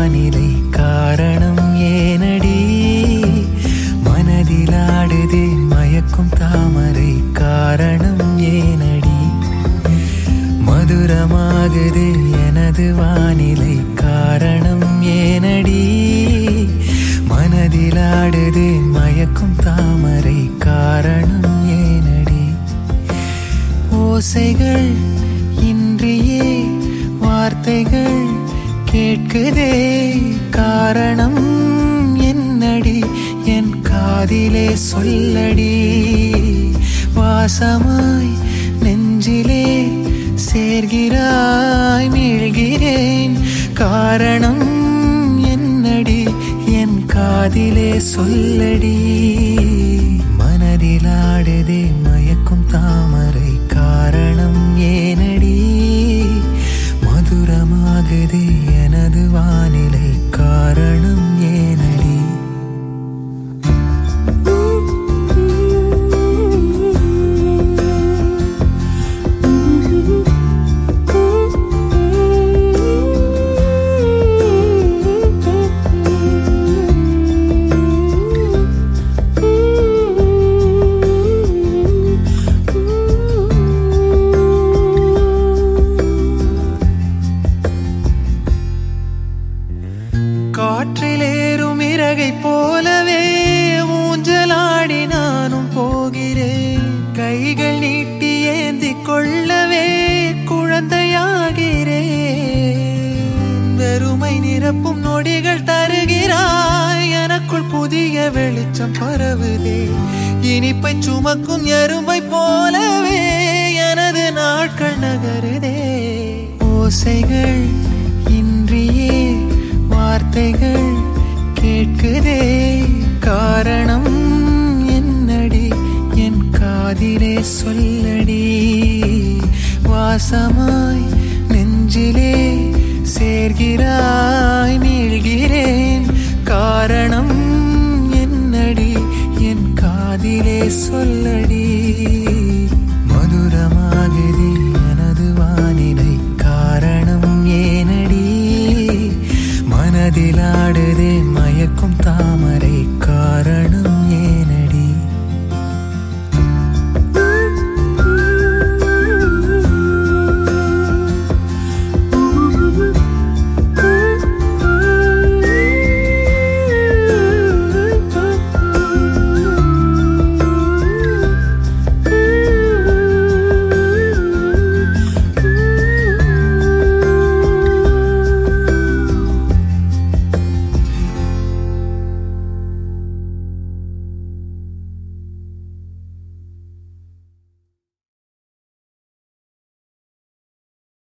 வானிலை காரணம் ஏனடி மனதிலாடுதே மயக்கும் தாமரை காரணம் ஏனடி மதுரமாகுது எனது வானிலை காரணம் ஏனடி மனதிலாடுது மயக்கும் தாமரை காரணம் ஏனடி ஓசைகள் இன்றியே வார்த்தைகள் கேட்குதே காரணம் என்னடி என் காதிலே சொல்லடி வாசமாய் நெஞ்சிலே சேர்கிறாய் மீழ்கிறேன் காரணம் என்னடி என் காதிலே சொல்லடி மனதிலாடுதே மயக்கும் தாமரை காரணம் ஏனடி மதுரமாகுதே எனது வானிலை காரணம் ஏனடி காற்றிலேறும் இறகை போலவே ஊஞ்சலாடி நானும் போகிறேன் கைகள் நீட்டி ஏந்தி கொள்ளவே குழந்தையாகிறேன் வெறுமை நிரப்பும் நொடிகள் தருகிறாய் எனக்குள் புதிய வெளிச்சம் பரவுதே இனிப்பை சுமக்கும் எறும்பை போலவே எனது நாட்கள் நகருதே ஓசைகள் இன்றியே வார்த்தைகள் கேட்குதே காரணம் என்னடி என் காதிலே சொல்லடி வாசமாய் நெஞ்சிலே சேர்கிறாய் மீழ்கிறேன் காரணம் என்னடி என் காதிலே சொல்லடி மதுரமாகுதி எனது வானிலை காரணம் ஏனடி மனதிலாடுதே மயக்கும் தாமரை காரணம்